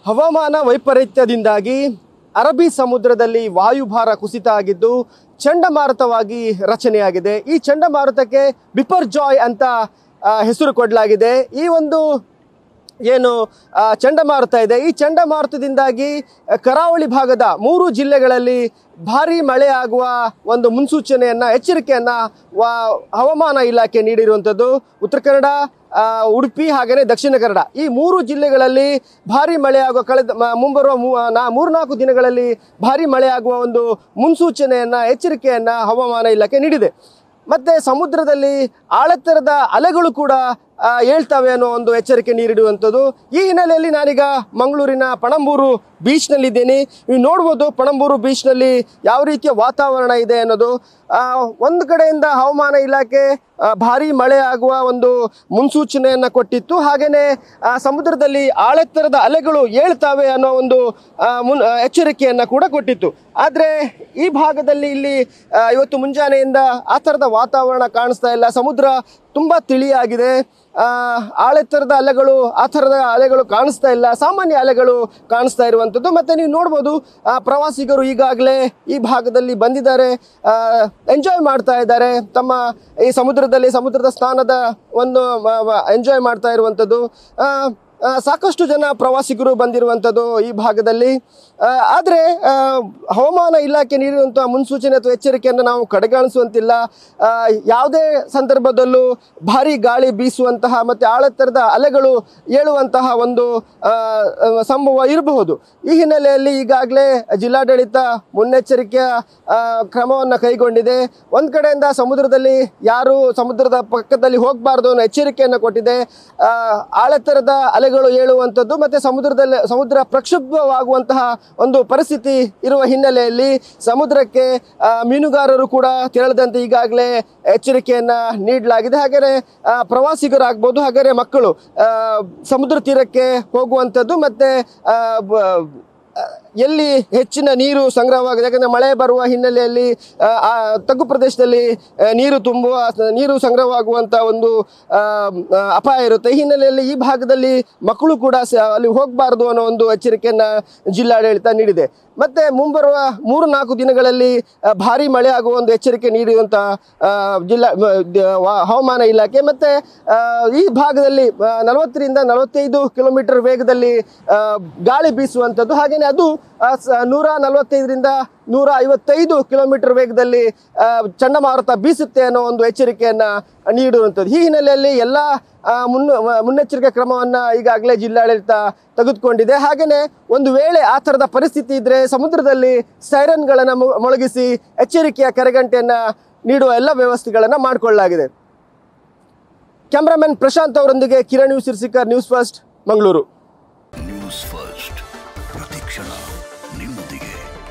ಹವಾಮಾನ ವೈಪರೀತ್ಯದಿಂದಾಗಿ ಅರಬ್ಬಿ ಸಮುದ್ರದಲ್ಲಿ ವಾಯುಭಾರ ಕುಸಿತ ಆಗಿದ್ದು ಚಂಡಮಾರುತವಾಗಿ ರಚನೆಯಾಗಿದೆ ಈ ಚಂಡಮಾರುತಕ್ಕೆ ಬಿಪರ್ಜಾಯ್ ಅಂತ ಆ, ಹೆಸರು ಕೊಡಲಾಗಿದೆ ಈ ಒಂದು ಏನು ಆ, ಚಂಡಮಾರುತ ಇದೆ ಈ ಚಂಡಮಾರುತದಿಂದಾಗಿ ಆ, ಕರಾವಳಿ ಭಾಗದ ಮೂರು ಜಿಲ್ಲೆಗಳಲ್ಲಿ ಭಾರೀ ಮಳೆ ಆಗುವ ಒಂದು ಮುನ್ಸೂಚನೆಯನ್ನು ಎಚ್ಚರಿಕೆಯನ್ನು ವಾ ಹವಾಮಾನ ಇಲಾಖೆ ನೀಡಿರುವಂಥದ್ದು ಉತ್ತರ ಕನ್ನಡ ಆ, ಉಡುಪಿ ಹಾಗೆಯೇ ದಕ್ಷಿಣ ಕನ್ನಡ ಈ ಮೂರು ಜಿಲ್ಲೆಗಳಲ್ಲಿ ಭಾರೀ ಮಳೆ ಆಗುವ ಕಳೆದ ಮ- ಮುಂಬರುವ ಮೂ ನಾ ಮೂರ್ನಾಲ್ಕು ದಿನಗಳಲ್ಲಿ ಭಾರೀ ಮಳೆ ಆಗುವ ಒಂದು ಮುನ್ಸೂಚನೆಯನ್ನು ಎಚ್ಚರಿಕೆಯನ್ನು ಹವಾಮಾನ ಇಲಾಖೆ ನೀಡಿದೆ ಮತ್ತು ಸಮುದ್ರದಲ್ಲಿ ಆಳೆತ್ತರದ ಅಲೆಗಳು ಕೂಡ ಆ, ಏಳ್ತವೆ ಅನ್ನೋ ಒಂದು ಎಚ್ಚರಿಕೆ ನೀಡಿರುವಂಥದ್ದು ಈ ಹಿನ್ನೆಲೆಯಲ್ಲಿ ನಾನೀಗ ಮಂಗಳೂರಿನ ಪಣಂಬೂರು ಬೀಚ್ನಲ್ಲಿದ್ದೇನೆ ನೀವು ನೋಡ್ಬೋದು ಪಣಂಬೂರು ಬೀಚ್ನಲ್ಲಿ ಯಾವ ರೀತಿಯ ವಾತಾವರಣ ಇದೆ ಅನ್ನೋದು ಆ, ಒಂದು ಕಡೆಯಿಂದ ಹವಾಮಾನ ಇಲಾಖೆ ಆ, ಭಾರೀ ಮಳೆ ಆಗುವ ಒಂದು ಮುನ್ಸೂಚನೆಯನ್ನು ಕೊಟ್ಟಿತ್ತು ಹಾಗೆಯೇ ಸಮುದ್ರದಲ್ಲಿ ಆಳೆತ್ತರದ ಅಲೆಗಳು ಏಳ್ತವೆ ಅನ್ನೋ ಒಂದು ಆ, ಮುನ್ ಆ, ಎಚ್ಚರಿಕೆಯನ್ನು ಕೂಡ ಕೊಟ್ಟಿತ್ತು ಆದರೆ ಈ ಭಾಗದಲ್ಲಿ ಇಲ್ಲಿ ಆ, ಇವತ್ತು ಮುಂಜಾನೆಯಿಂದ ಆ ಥರದ ವಾತಾವರಣ ಕಾಣಿಸ್ತಾ ಇಲ್ಲ ಸಮುದ್ರ ತುಂಬ ತಿಳಿಯಾಗಿದೆ ಆ, ಆಳೆತ್ತರದ ಅಲೆಗಳು ಆ ಥರದ ಅಲೆಗಳು ಕಾಣಿಸ್ತಾ ಇಲ್ಲ ಸಾಮಾನ್ಯ ಅಲೆಗಳು ಕಾಣಿಸ್ತಾ ಇರುವಂಥದ್ದು ಮತ್ತು ನೀವು ನೋಡ್ಬೋದು ಆ, ಪ್ರವಾಸಿಗರು ಈಗಾಗಲೇ ಈ ಭಾಗದಲ್ಲಿ ಬಂದಿದ್ದಾರೆ ಎಂಜಾಯ್ ಮಾಡ್ತಾ ಇದ್ದಾರೆ ತಮ್ಮ ಈ ಸಮುದ್ರದಲ್ಲಿ ಸಮುದ್ರದ ಸ್ನಾನದ ಒಂದು ಎಂಜಾಯ್ ಮಾಡ್ತಾ ಇರುವಂಥದ್ದು ಆ, ಆ, ಸಾಕಷ್ಟು ಜನ ಪ್ರವಾಸಿಗರು ಬಂದಿರುವಂಥದ್ದು ಈ ಭಾಗದಲ್ಲಿ ಆದರೆ ಹವಾಮಾನ ಇಲಾಖೆ ನೀಡಿರುವಂಥ ಮುನ್ಸೂಚನೆ ಅಥವಾ ಎಚ್ಚರಿಕೆಯನ್ನು ನಾವು ಕಡೆಗಾಣಿಸುವಂತಿಲ್ಲ ಆ, ಯಾವುದೇ ಸಂದರ್ಭದಲ್ಲೂ ಭಾರಿ ಗಾಳಿ ಬೀಸುವಂತಹ ಮತ್ತು ಆಳತ್ತರದ ಅಲೆಗಳು ಏಳುವಂತಹ ಒಂದು ಆ, ಆ, ಸಂಭವ ಇರಬಹುದು ಈ ಹಿನ್ನೆಲೆಯಲ್ಲಿ ಈಗಾಗಲೇ ಜಿಲ್ಲಾಡಳಿತ ಮುನ್ನೆಚ್ಚರಿಕೆಯ ಕ್ರಮವನ್ನು ಕೈಗೊಂಡಿದೆ ಒಂದು ಕಡೆಯಿಂದ ಸಮುದ್ರದಲ್ಲಿ ಯಾರು ಸಮುದ್ರದ ಪಕ್ಕದಲ್ಲಿ ಹೋಗಬಾರ್ದು ಅನ್ನೋ ಎಚ್ಚರಿಕೆಯನ್ನು ಕೊಟ್ಟಿದೆ ಆ, ಆಳೆತ್ತರದ ಅಲೆಗಳು ಏಳುವಂಥದ್ದು ಮತ್ತು ಸಮುದ್ರದಲ್ಲಿ ಸಮುದ್ರ ಪ್ರಕ್ಷುಬ್ಧವಾಗುವಂತಹ ಒಂದು ಪರಿಸ್ಥಿತಿ ಇರುವ ಹಿನ್ನೆಲೆಯಲ್ಲಿ ಸಮುದ್ರಕ್ಕೆ ಆ, ಮೀನುಗಾರರು ಕೂಡ ತೆರಳದಂತೆ ಈಗಾಗಲೇ ಎಚ್ಚರಿಕೆಯನ್ನು ನೀಡಲಾಗಿದೆ ಹಾಗೆಯೇ ಆ, ಪ್ರವಾಸಿಗರಾಗ್ಬೋದು ಹಾಗೆಯೇ ಮಕ್ಕಳು ಆ, ಸಮುದ್ರ ತೀರಕ್ಕೆ ಹೋಗುವಂಥದ್ದು ಮತ್ತು ಎಲ್ಲಿ ಹೆಚ್ಚಿನ ನೀರು ಸಂಗ್ರಹವಾಗಿದೆ ಯಾಕಂದರೆ ಮಳೆ ಬರುವ ಹಿನ್ನೆಲೆಯಲ್ಲಿ ಆ, ಆ ತಗ್ಗು ಪ್ರದೇಶದಲ್ಲಿ ಆ, ನೀರು ತುಂಬುವ ನೀರು ಸಂಗ್ರಹವಾಗುವಂಥ ಒಂದು ಆ, ಆ, ಅಪಾಯ ಇರುತ್ತೆ ಈ ಹಿನ್ನೆಲೆಯಲ್ಲಿ ಈ ಭಾಗದಲ್ಲಿ ಮಕ್ಕಳು ಕೂಡ ಸ- ಅಲ್ಲಿ ಹೋಗಬಾರ್ದು ಅನ್ನೋ ಒಂದು ಎಚ್ಚರಿಕೆಯನ್ನು ಜಿಲ್ಲಾಡಳಿತ ನೀಡಿದೆ ಮತ್ತು ಮುಂಬರುವ ಮೂರು ನಾಲ್ಕು ದಿನಗಳಲ್ಲಿ ಆ, ಭಾರೀ ಮಳೆ ಆಗುವ ಒಂದು ಎಚ್ಚರಿಕೆ ನೀಡಿರುವಂಥ ಆ, ಜಿಲ್ಲಾ ಮ, ದ- ವಾ- ಹವಾಮಾನ ಇಲಾಖೆ ಮತ್ತು ಈ ಭಾಗದಲ್ಲಿ ಆ, ನಲವತ್ತರಿಂದ ನಲವತ್ತೈದು ಕಿಲೋಮೀಟರ್ ವೇಗದಲ್ಲಿ ಆ, ಗಾಳಿ ಬೀಸುವಂಥದ್ದು ಹಾಗೆಯೇ ಅದು ಆ, ಸ- ನೂರ ನಲವತ್ತೈದರಿಂದ ನೂರ ಐವತ್ತೈದು ಕಿಲೋಮೀಟರ್ ವೇಗದಲ್ಲಿ ಆ, ಚಂಡಮಾರುತ ಬೀಸುತ್ತೆ ಅನ್ನೋ ಒಂದು ಎಚ್ಚರಿಕೆಯನ್ನು ನೀಡಿರುವಂಥದ್ದು ಈ ಹಿನ್ನೆಲೆಯಲ್ಲಿ ಎಲ್ಲ ಆ, ಮುನ್ನ ಮುನ್ನೆಚ್ಚರಿಕೆ ಕ್ರಮವನ್ನು ಈಗಾಗಲೇ ಜಿಲ್ಲಾಡಳಿತ ತೆಗೆದುಕೊಂಡಿದೆ ಹಾಗೆಯೇ ಒಂದು ವೇಳೆ ಆ ಥರದ ಪರಿಸ್ಥಿತಿ ಇದ್ದರೆ ಸಮುದ್ರದಲ್ಲಿ ಸೈರನ್ಗಳನ್ನು ಮೊ- ಮೊಳಗಿಸಿ ಎಚ್ಚರಿಕೆಯ ಕರೆಗಂಟೆಯನ್ನು ನೀಡುವ ಎಲ್ಲ ವ್ಯವಸ್ಥೆಗಳನ್ನು ಮಾಡಿಕೊಳ್ಳಲಾಗಿದೆ ಕ್ಯಾಮ್ರಾಮನ್ ಪ್ರಶಾಂತ್ ಅವರೊಂದಿಗೆ Kiran news Sirsikar news first Mangaluru news first ಪ್ರತಿಕ್ಷಣ ನಿಮ್ಮೊಂದಿಗೆ